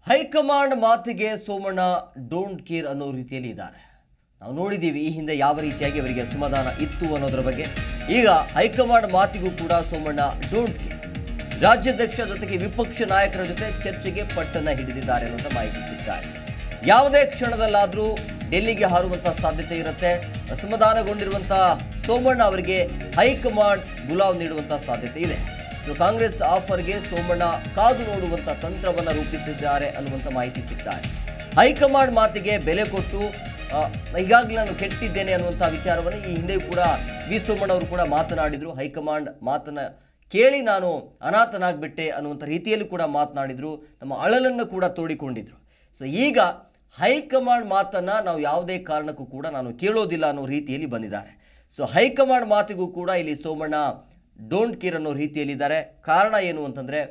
high command ಮಾತಿಗೆ Somanna don't care ಅನ್ನೋ ರೀತಿಯಲ್ಲಿ ಇದ್ದಾರೆ ನಾವು ನೋಡಿದ್ದೀವಿ ಈ ಹಿಂದೆ ಯಾವ ರೀತಿಯಾಗಿ ಅವರಿಗೆ ಅಸಮಾಧಾನ ಇತ್ತು ಅನ್ನೋದ್ರ ಬಗ್ಗೆ ಈಗ ಹೈಕಮಾಂಡ್ ಮಾತಿಗೂ ಕೂಡ ಸೋಮಣ್ಣ ಡೋಂಟ್ ಕೇರ್ ರಾಜ್ಯಾಧ್ಯಕ್ಷ ಜೊತೆಗೆ ವಿಪಕ್ಷ ನಾಯಕರ ಜೊತೆ ಚರ್ಚೆಗೆ ಪಟ್ಟನ್ನ ಹಿಡಿದಿದ್ದಾರೆ ಅನ್ನುವಂಥ ಮಾಹಿತಿ ಸಿಗ್ತಾರೆ ಯಾವುದೇ ಕ್ಷಣದಲ್ಲಾದರೂ ಡೆಲ್ಲಿಗೆ ಹಾರುವಂತ ಸಾಧ್ಯತೆ ಇರುತ್ತೆ ಅಸಮಾಧಾನಗೊಂಡಿರುವಂಥ ಸೋಮಣ್ಣ ಅವರಿಗೆ ಹೈಕಮಾಂಡ್ ಗುಲಾವ್ ನೀಡುವಂತ ಸಾಧ್ಯತೆ ಇದೆ ಸೊ ಕಾಂಗ್ರೆಸ್ ಆಫರ್ಗೆ ಸೋಮಣ್ಣ ಕಾದು ನೋಡುವಂತ ತಂತ್ರವನ್ನ ರೂಪಿಸಿದ್ದಾರೆ ಅನ್ನುವಂಥ ಮಾಹಿತಿ ಸಿಗ್ತಾರೆ ಹೈಕಮಾಂಡ್ ಮಾತಿಗೆ ಬೆಲೆ ಕೊಟ್ಟು ಆ, ಈಗಾಗಲೇ ನಾನು ಕೆಟ್ಟಿದ್ದೇನೆ ಅನ್ನುವಂಥ ವಿಚಾರವನ್ನು ಈ ಹಿಂದೆಯೂ ಕೂಡ ವಿ ಸೋಮಣ್ಣ ಅವರು ಕೂಡ ಮಾತನಾಡಿದರು ಹೈಕಮಾಂಡ್ ಮಾತನ್ನ ಕೇಳಿ ನಾನು ಅನಾಥನಾಗ್ಬಿಟ್ಟೆ ಅನ್ನುವಂಥ ರೀತಿಯಲ್ಲಿ ಕೂಡ ಮಾತನಾಡಿದರು ತಮ್ಮ ಅಳಲನ್ನು ಕೂಡ ತೋಡಿಕೊಂಡಿದ್ರು ಸೊ ಈಗ ಹೈಕಮಾಂಡ್ ಮಾತನ್ನು ನಾವು ಯಾವುದೇ ಕಾರಣಕ್ಕೂ ಕೂಡ ನಾನು ಕೇಳೋದಿಲ್ಲ ಅನ್ನೋ ರೀತಿಯಲ್ಲಿ ಬಂದಿದ್ದಾರೆ ಸೊ ಹೈಕಮಾಂಡ್ ಮಾತಿಗೂ ಕೂಡ ಇಲ್ಲಿ ಸೋಮಣ್ಣ ಡೋಂಟ್ ಕೇರ್ ಅನ್ನೋ ರೀತಿಯಲ್ಲಿದ್ದಾರೆ ಕಾರಣ ಏನು ಅಂತಂದರೆ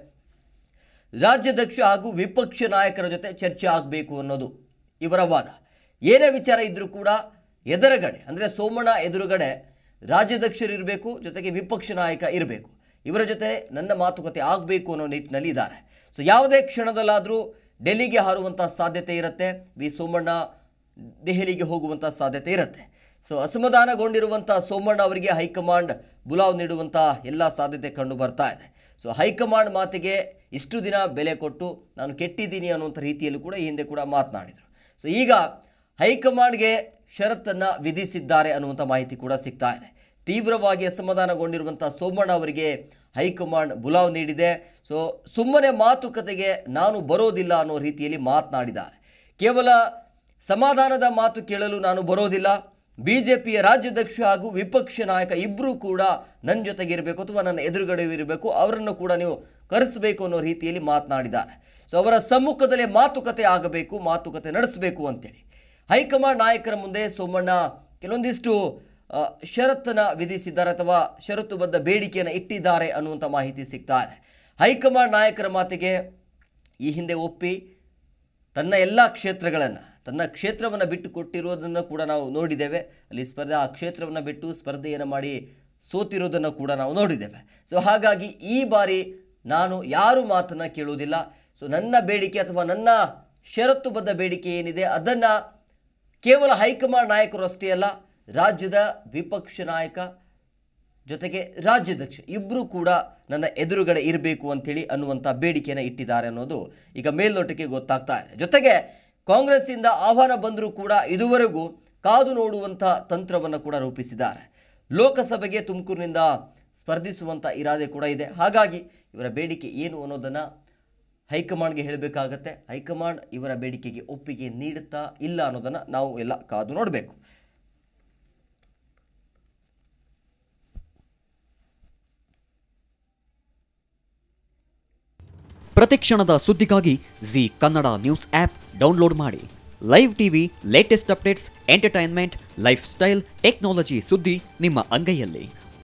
ರಾಜ್ಯಾಧ್ಯಕ್ಷ ಹಾಗೂ ವಿಪಕ್ಷ ನಾಯಕರ ಜೊತೆ ಚರ್ಚೆ ಆಗಬೇಕು ಅನ್ನೋದು ಇವರ ವಾದ ಏನೇ ವಿಚಾರ ಇದ್ದರೂ ಕೂಡ ಎದುರುಗಡೆ ಅಂದರೆ ಸೋಮಣ್ಣ ಎದುರುಗಡೆ ರಾಜ್ಯಾಧ್ಯಕ್ಷರು ಇರಬೇಕು ಜೊತೆಗೆ ವಿಪಕ್ಷ ನಾಯಕ ಇರಬೇಕು ಇವರ ಜೊತೆ ನನ್ನ ಮಾತುಕತೆ ಆಗಬೇಕು ಅನ್ನೋ ನಿಟ್ಟಿನಲ್ಲಿ ಇದ್ದಾರೆ ಸೊ ಯಾವುದೇ ಕ್ಷಣದಲ್ಲಾದರೂ ಡೆಲ್ಲಿಗೆ ಹಾರುವಂಥ ಸಾಧ್ಯತೆ ಇರುತ್ತೆ ವಿ ಸೋಮಣ್ಣ ದೆಹಲಿಗೆ ಹೋಗುವಂಥ ಸಾಧ್ಯತೆ ಇರುತ್ತೆ ಸೊ ಅಸಮಾಧಾನಗೊಂಡಿರುವಂಥ ಸೋಮಣ್ಣ ಅವರಿಗೆ ಹೈಕಮಾಂಡ್ ಬುಲಾವ್ ನೀಡುವಂಥ ಎಲ್ಲ ಸಾಧ್ಯತೆ ಕಂಡು ಬರ್ತಾ ಇದೆ ಸೊ ಹೈಕಮಾಂಡ್ ಮಾತಿಗೆ ಇಷ್ಟು ದಿನ ಬೆಲೆ ಕೊಟ್ಟು ನಾನು ಕೆಟ್ಟಿದ್ದೀನಿ ಅನ್ನುವಂಥ ರೀತಿಯಲ್ಲೂ ಕೂಡ ಈ ಹಿಂದೆ ಕೂಡ ಮಾತನಾಡಿದರು ಸೊ ಈಗ ಹೈಕಮಾಂಡ್ಗೆ ಷರತ್ತನ್ನು ವಿಧಿಸಿದ್ದಾರೆ ಅನ್ನುವಂಥ ಮಾಹಿತಿ ಕೂಡ ಸಿಗ್ತಾ ಇದೆ ತೀವ್ರವಾಗಿ ಅಸಮಾಧಾನಗೊಂಡಿರುವಂಥ ಸೋಮಣ್ಣ ಅವರಿಗೆ ಹೈಕಮಾಂಡ್ ಬುಲಾವ್ ನೀಡಿದೆ ಸೊ ಸುಮ್ಮನೆ ಮಾತುಕತೆಗೆ ನಾನು ಬರೋದಿಲ್ಲ ಅನ್ನೋ ರೀತಿಯಲ್ಲಿ ಮಾತನಾಡಿದ್ದಾರೆ ಕೇವಲ ಸಮಾಧಾನದ ಮಾತು ಕೇಳಲು ನಾನು ಬರೋದಿಲ್ಲ ಬಿಜೆಪಿಯ ರಾಜ್ಯಾಧ್ಯಕ್ಷ ಹಾಗೂ ವಿಪಕ್ಷ ನಾಯಕ ಇಬ್ಬರೂ ಕೂಡ ನನ್ನ ಜೊತೆಗೆ ಇರಬೇಕು ಅಥವಾ ನನ್ನ ಎದುರುಗಡೆ ಇರಬೇಕು ಅವರನ್ನು ಕೂಡ ನೀವು ಕರೆಸಬೇಕು ಅನ್ನೋ ರೀತಿಯಲ್ಲಿ ಮಾತನಾಡಿದ್ದಾರೆ ಸೊ ಅವರ ಸಮ್ಮುಖದಲ್ಲೇ ಮಾತುಕತೆ ಆಗಬೇಕು ಮಾತುಕತೆ ನಡೆಸಬೇಕು ಅಂತೇಳಿ ಹೈಕಮಾಂಡ್ ನಾಯಕರ ಮುಂದೆ ಸೋಮಣ್ಣ ಕೆಲವೊಂದಿಷ್ಟು ಆ, ಷರತ್ತನ್ನ ವಿಧಿಸಿದ್ದಾರೆ ಅಥವಾ ಷರತ್ತುಬದ್ಧ ಬೇಡಿಕೆಯನ್ನು ಇಟ್ಟಿದ್ದಾರೆ ಅನ್ನುವಂಥ ಮಾಹಿತಿ ಸಿಗ್ತಾ ಇದೆ ಹೈಕಮಾಂಡ್ ನಾಯಕರ ಮಾತಿಗೆ ಈ ಹಿಂದೆ ಒಪ್ಪಿ ತನ್ನ ಎಲ್ಲ ಕ್ಷೇತ್ರಗಳನ್ನು ತನ್ನ ಕ್ಷೇತ್ರವನ್ನು ಬಿಟ್ಟು ಕೊಟ್ಟಿರೋದನ್ನು ಕೂಡ ನಾವು ನೋಡಿದ್ದೇವೆ ಅಲ್ಲಿ ಸ್ಪರ್ಧೆ ಆ ಕ್ಷೇತ್ರವನ್ನು ಬಿಟ್ಟು ಸ್ಪರ್ಧೆಯನ್ನು ಮಾಡಿ ಸೋತಿರೋದನ್ನು ಕೂಡ ನಾವು ನೋಡಿದ್ದೇವೆ ಸೊ ಹಾಗಾಗಿ ಈ ಬಾರಿ ನಾನು ಯಾರು ಮಾತನ್ನು ಕೇಳುವುದಿಲ್ಲ ಸೊ ನನ್ನ ಬೇಡಿಕೆ ಅಥವಾ ನನ್ನ ಷರತ್ತುಬದ್ಧ ಬೇಡಿಕೆ ಏನಿದೆ ಅದನ್ನು ಕೇವಲ ಹೈಕಮಾಂಡ್ ನಾಯಕರು ಅಷ್ಟೇ ಅಲ್ಲ ರಾಜ್ಯದ ವಿಪಕ್ಷ ನಾಯಕ ಜೊತೆಗೆ ರಾಜ್ಯಾಧ್ಯಕ್ಷ ಇಬ್ಬರೂ ಕೂಡ ನನ್ನ ಎದುರುಗಡೆ ಇರಬೇಕು ಅಂತೇಳಿ ಅನ್ನುವಂಥ ಬೇಡಿಕೆಯನ್ನು ಇಟ್ಟಿದ್ದಾರೆ ಅನ್ನೋದು ಈಗ ಮೇಲ್ನೋಟಕ್ಕೆ ಗೊತ್ತಾಗ್ತಾ ಇದೆ ಜೊತೆಗೆ ಕಾಂಗ್ರೆಸ್ಸಿಂದ ಆಹ್ವಾನ ಬಂದರೂ ಕೂಡ ಇದುವರೆಗೂ ಕಾದು ನೋಡುವಂಥ ತಂತ್ರವನ್ನು ಕೂಡ ರೂಪಿಸಿದ್ದಾರೆ ಲೋಕಸಭೆಗೆ ತುಮಕೂರಿನಿಂದ ಸ್ಪರ್ಧಿಸುವಂಥ ಇರಾದೆ ಕೂಡ ಇದೆ ಹಾಗಾಗಿ ಇವರ ಬೇಡಿಕೆ ಏನು ಅನ್ನೋದನ್ನು ಹೈಕಮಾಂಡ್ಗೆ ಹೇಳಬೇಕಾಗತ್ತೆ ಹೈಕಮಾಂಡ್ ಇವರ ಬೇಡಿಕೆಗೆ ಒಪ್ಪಿಗೆ ನೀಡುತ್ತಾ ಇಲ್ಲ ಅನ್ನೋದನ್ನು ನಾವು ಎಲ್ಲ ಕಾದು ನೋಡಬೇಕು ಪ್ರತಿಕ್ಷಣದ ಸುದ್ದಿಗಾಗಿ Zee Kannada news app download ಮಾಡಿ live TV latest updates entertainment lifestyle technology ಸುದ್ದಿ ನಿಮ್ಮ ಅಂಗೈಯಲ್ಲಿ